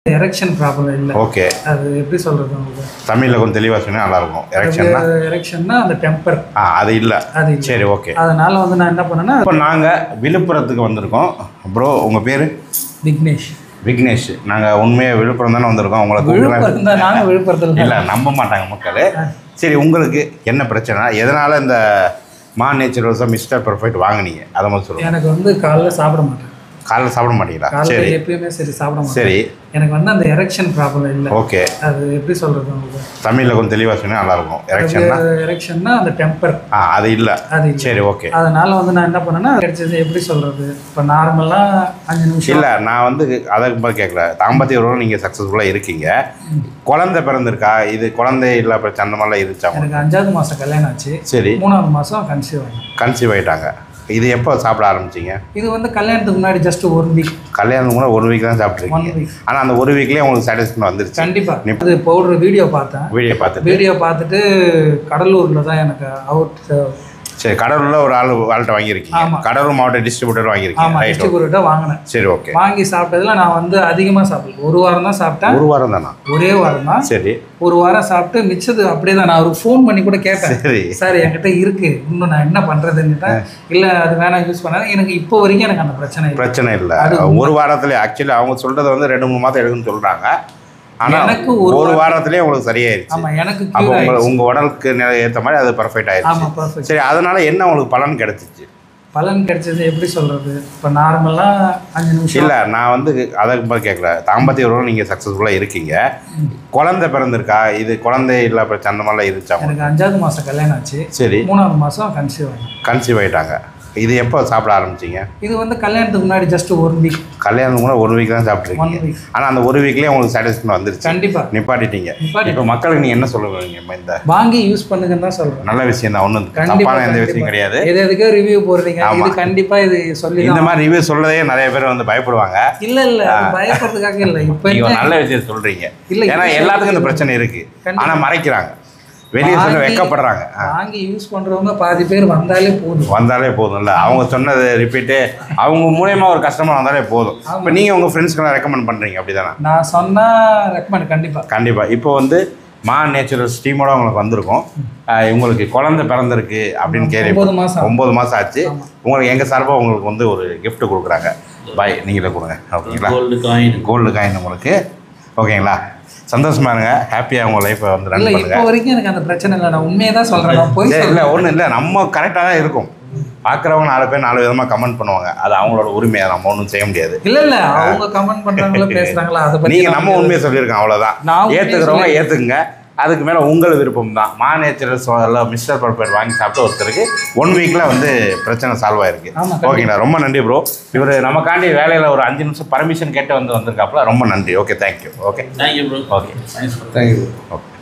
Erection problem இல்லை okay அது எப்படி சொல்றது உங்களுக்கு தமிழில் கொஞ்சம் தெளிவாக சொன்னால் நல்லாயிருக்கும் எலெக்ஷன்னா எரெக்ஷன்னா அந்த டெம்பர் ஆ அது இல்லை அது இல்லை சரி ஓகே அதனால வந்து நான் என்ன பண்ணேன்னா இப்போ நாங்கள் விழுப்புரத்துக்கு வந்திருக்கோம் ப்ரோ உங்கள் பேர் விக்னேஷ் விக்னேஷ் நாங்கள் உண்மையாக விழுப்புரம் தானே வந்திருக்கோம் உங்களை கூப்பிடுறேன் விழுப்புரம் தான் நாங்கள் விழுப்புரத்தில் இல்லை நம்ப மாட்டாங்க மக்கள் சரி உங்களுக்கு என்ன பிரச்சனை எதனால் இந்த மா நேச்சுரல்ஸாக மிஸ்டர் பர்ஃபெக்ட் வாங்குனீங்க அதை மட்டும் சொல்லுங்கள் எனக்கு வந்து காலைல சாப்பிட மாட்டேன் காலைல சாப்பிட மாட்டீங்களா காலைல சரி எப்பயுமே சரி சாப்பிட மாட்டேன் சரி எனக்கு வந்து அந்த எரெக்ஷன் ப்ராப்ளம் இல்லை ஓகே அது எப்படி சொல்றது உங்களுக்கு தமிழில் கொஞ்சம் தெளிவாக சொன்னால் நல்லாயிருக்கும் எலெக்ஷன்னா எரெக்ஷன்னா அந்த டெம்பர் ஆ அது இல்லை அது இல்லை சரி ஓகே அதனால வந்து நான் என்ன பண்ணேன்னா கிடைச்சது எப்படி சொல்றது இப்போ நார்மலாக அஞ்சு நிமிஷம் இல்லை நான் வந்து அதை பற்றி கேட்கல தாம்பத்திய உறவு நீங்கள் சக்ஸஸ்ஃபுல்லாக இருக்கீங்க குழந்தை பிறந்திருக்கா இது குழந்தை இல்லை பிரச்சனை அந்த மாதிரிலாம் இருந்துச்சா எனக்கு அஞ்சாவது மாதம் கல்யாணம் ஆச்சு சரி மூணாவது மாதம் கன்சீவ் ஆகும் கன்சீவ் ஆகிட்டாங்க இது எப்போ சாப்பிட ஆரம்பிச்சீங்க இது வந்து கல்யாணத்துக்கு முன்னாடி ஜஸ்ட் ஒன் வீக் கல்யாணம் கூட ஒரு வீக் தான் ஒன் சாப்பிட்ருக்கீங்க வீக் ஆனால் அந்த ஒரு வீக்லேயே உங்களுக்கு சாட்டிஸ்ஃபேக்ஷன் வந்துருச்சு கண்டிப்பா அது பவுடர் வீடியோ பார்த்தேன் வீடியோ பார்த்துட்டு வீடியோ பார்த்துட்டு கடலூர்ல தான் எனக்கு அவுட் சரி கடலூரில் ஒரு ஆள் ஆள்கிட்ட வாங்கியிருக்கீங்க ஆமா. கடலூர் மாவட்ட டிஸ்ட்ரிபியூட்டர் வாங்கியிருக்கீங்க ஆமா ரைட் டிஸ்ட்ரிபியூட்டர் வாங்கினேன் சரி ஓகே வாங்கி சாப்பிட்டதுல நான் வந்து அதிகமா சாப்பிடல ஒரு வாரம் தான் சாப்பிட்டேன் ஒரு வாரம் தானா ஒரே வாரம் தான் சரி ஒரு வாரம் சாப்பிட்டு மிச்சது அப்படியே தான் நான் அவருக்கு ஃபோன் பண்ணி கூட கேட்டேன் சரி சார் என்கிட்ட இருக்கு இன்னும் நான் என்ன பண்றதுன்னுட்டேன் இல்ல அது வேணாம் யூஸ் பண்ணாத எனக்கு இப்போ வரைக்கும் எனக்கு அந்த பிரச்சனை இல்லை பிரச்சனை இல்லை அது ஒரு வாரத்துல ஆக்சுவலி அவங்க சொல்றது வந்து ரெண்டு மூணு மாதம் எடுக்குன்னு சொல்றாங்க ஆனால் எனக்கு ஒரு ஒரு வாரத்திலேயே உங்களுக்கு சரியாயிருச்சு ஆமா எனக்கு அப்போ cure உங்க ஆயிடுச்சு. உங்க உடலுக்கு நிலை ஏற்ற மாதிரி அது பர்ஃபெக்ட் ஆயிருச்சு ஆமா பர்ஃபெக்ட் சரி அதனால என்ன உங்களுக்கு பலன் கிடைச்சிச்சு பலன் கிடைச்சது எப்படி சொல்றது இப்போ நார்மலா அஞ்சு நிமிஷம் இல்லை நான் வந்து அதை பற்றி கேட்கல தாம்பத்திய உறவு நீங்கள் சக்ஸஸ்ஃபுல்லாக இருக்கீங்க குழந்தை பிறந்திருக்கா இது குழந்தை இல்லை பிரச்சனை அந்த மாதிரிலாம் இருந்துச்சா உங்களுக்கு? எனக்கு அஞ்சாவது மாசம் கல்யாணம் ஆச்சு சரி மூணாவது மாசம் கன்சீவ் ஆகும் கன்சீவ் ஆகிட்டாங்க இது எப்போ சாப்பிட ஆரம்பிச்சீங்க இது வந்து கல்யாணத்துக்கு முன்னாடி ஜஸ்ட் ஒன் வீக் கல்யாணம் கூட ஒரு வீக் தான் ஒன் சாப்பிட்ருக்கீங்க வீக் ஆனால் அந்த ஒரு வீக்லேயே உங்களுக்கு சாட்டிஸ்ஃபேக்ஷன் வந்துருச்சு கண்டிப்பா நிப்பாட்டிட்டீங்க நிப்பாட்டி- இப்போ மக்களுக்கு நீங்கள் என்ன சொல்லுவீங்க இந்த வாங்கி யூஸ் பண்ணுங்கன்னு தான் சொல்றேன் நல்ல விஷயம் தான் ஒன்றும் கண்டிப்பா தப்பான எந்த விஷயம் கண்டிப்பா. கிடையாது எது எதுக்கோ ரிவ்யூ போடுறீங்க ஆமா. இது கண்டிப்பா இது சொல்லி இந்த மாதிரி ரிவ்யூ சொல்றதே நிறைய பேர் வந்து பயப்படுவாங்க இல்ல இல்ல அது பயப்படுறதுக்காக இல்ல இப்போ நீங்க ஒரு என்ன நல்ல விஷயம் சொல்றீங்க இல்ல, ஏன்னா இது எல்லாத்துக்கும் இந்த பிரச்சனை இருக்கு கண்டிப்பா. ஆனா மறைக்கிறாங்க வெளியே சொல்ல வாங்கி- வெக்கப்படுறாங்க ஆ. வாங்கி யூஸ் பண்றவங்க பாதி பேர் வந்தாலே போதும் வந்தாலே போதும்ல அவங்க சொன்னது ரிப்பீட்டு அவங்க மூலியமா ஒரு கஸ்டமர் வந்தாலே போதும் இப்போ நீங்க உங்க ஃப்ரெண்ட்ஸ்க்கெல்லாம் ரெக்கமெண்ட் பண்றீங்க அப்படிதானே நான் சொன்னா ரெக்கமெண்ட் கண்டிப்பா கண்டிப்பா இப்போ வந்து மா நேச்சுரல் ஸ்டீமோட உங்களுக்கு வந்திருக்கும் ஆஹ் உங்களுக்கு குழந்தை பிறந்திருக்கு அப்படின்னு கேள்வி ஒன்பது மாசம் ஒன்பது மாசம் ஆச்சு ஆமா. உங்களுக்கு எங்க சார்பா உங்களுக்கு வந்து ஒரு gift கொடுக்குறாங்க பாய் நீங்களே கொடுங்க ஓகேங்களா கோல்டு காயின் கோல்டு காயின் உங்களுக்கு ஓகேங்களா சந்தோஷமா இருங்க ஹாப்பியாக உங்கள் லைஃப்பை வந்து இல்ல ரன் இப்போ பண்ணுங்க வரைக்கும் எனக்கு அந்த பிரச்சனை இல்லை நான் உண்மையை தான் சொல்றேன் நான் போய் சரி, இல்லை ஒன்றும் இல்லை நம்ம கரெக்டாக தான் இருக்கும் பார்க்குறவங்க நாலு பேர் நாலு விதமாக கமெண்ட் பண்ணுவாங்க அது அவங்களோட உரிமையை நம்ம ஒன்றும் செய்ய முடியாது இல்ல இல்ல அவங்க கமெண்ட் பண்றாங்களோ பேசுறாங்களா அதை பத்தி நீங்கள் நான் நம்ம உண்மையை சொல்லியிருக்கோம் அவ்வளோதான் நான் உண்மையை ஏற்றுக்கிறவங்க சொல்லி- ஏற்றுக்குங்க அதுக்கு மேலே உங்கள் விருப்பம் தான் மா நேச்சுரல்ஸ் மிஸ்டர் பர்பர் வாங்கி சாப்பிட்டு ஒருத்தருக்கு ஒன் வீக்கில் வந்து பிரச்சனை சால்வ் ஆயிருக்கு ஆமா, கண்டிப்பா. ஓகேங்களா ரொம்ப நன்றி ப்ரோ இவர் நமக்காண்டி வேலையில் ஒரு அஞ்சு நிமிஷம் பர்மிஷன் கேட்டு வந்து வந்திருக்காப்புல ரொம்ப நன்றி okay thank you okay thank you bro okay thanks bro thank you okay